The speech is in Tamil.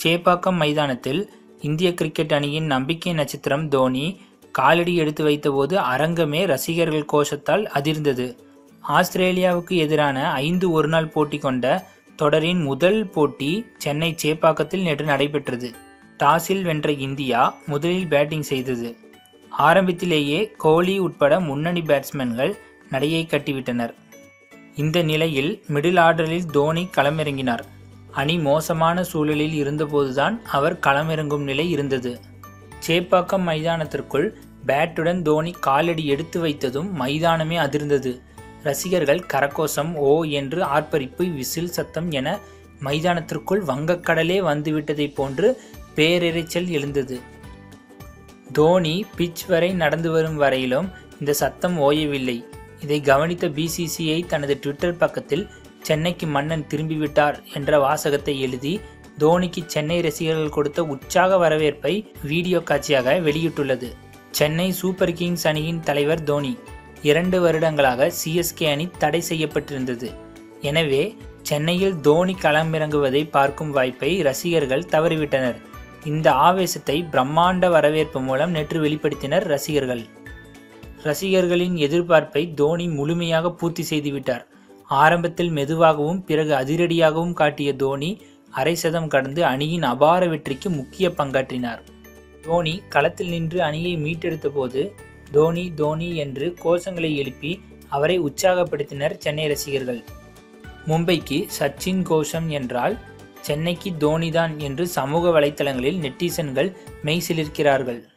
சேப்பாக்கம் மைதானத்தில் இந்திய கிரிக்கெட் அணியின் நம்பிக்கை நட்சத்திரம் தோனி காலடி எடுத்து வைத்தபோது அரங்கமே ரசிகர்கள் கோஷத்தால் அதிர்ந்தது ஆஸ்திரேலியாவுக்கு எதிரான ஐந்து ஒருநாள் போட்டி கொண்ட தொடரின் முதல் போட்டி சென்னை சேப்பாக்கத்தில் நேற்று நடைபெற்றது டாஸில் வென்ற இந்தியா முதலில் பேட்டிங் செய்தது ஆரம்பத்திலேயே கோலி உட்பட முன்னணி பேட்ஸ்மேன்கள் நடையை கட்டிவிட்டனர் இந்த நிலையில் மிடில் ஆர்டரில் தோனி களமிறங்கினார் அணி மோசமான சூழலில் இருந்தபோதுதான் அவர் களமிறங்கும் நிலை இருந்தது சேப்பாக்கம் மைதானத்திற்குள் பேட்டுடன் தோனி காலடி எடுத்து வைத்ததும் மைதானமே அதிர்ந்தது ரசிகர்கள் கரகோஷம் ஓ என்று ஆர்ப்பரிப்பு விசில் சத்தம் என மைதானத்திற்குள் வங்கக்கடலே வந்துவிட்டதைப் போன்று பேரெரிச்சல் எழுந்தது தோனி பிச் வரை நடந்து வரும் வரையிலும் இந்த சத்தம் ஓயவில்லை இதை கவனித்த பிசிசிஐ தனது ட்விட்டர் பக்கத்தில் சென்னைக்கு மன்னன் திரும்பிவிட்டார் என்ற வாசகத்தை எழுதி தோனிக்கு சென்னை ரசிகர்கள் கொடுத்த உற்சாக வரவேற்பை வீடியோ காட்சியாக வெளியிட்டுள்ளது சென்னை சூப்பர் கிங்ஸ் அணியின் தலைவர் தோனி இரண்டு வருடங்களாக சிஎஸ்கே அணி தடை செய்யப்பட்டிருந்தது எனவே சென்னையில் தோனி களமிறங்குவதை பார்க்கும் வாய்ப்பை ரசிகர்கள் தவறிவிட்டனர் இந்த ஆவேசத்தை பிரம்மாண்ட வரவேற்பு மூலம் நேற்று வெளிப்படுத்தினர் ரசிகர்கள் ரசிகர்களின் எதிர்பார்ப்பை தோனி முழுமையாக பூர்த்தி செய்துவிட்டார் ஆரம்பத்தில் மெதுவாகவும் பிறகு அதிரடியாகவும் காட்டிய தோனி அரை சதம் கடந்து அணியின் அபார வெற்றிக்கு முக்கிய பங்காற்றினார் தோனி களத்தில் நின்று அணியை மீட்டெடுத்த போது தோனி தோனி என்று கோஷங்களை எழுப்பி அவரை உற்சாகப்படுத்தினர் சென்னை ரசிகர்கள் மும்பைக்கு சச்சின் கோஷம் என்றால் சென்னைக்கு தோனிதான் என்று சமூக வலைத்தளங்களில் நெட்டிசன்கள் மெய்சிலிருக்கிறார்கள்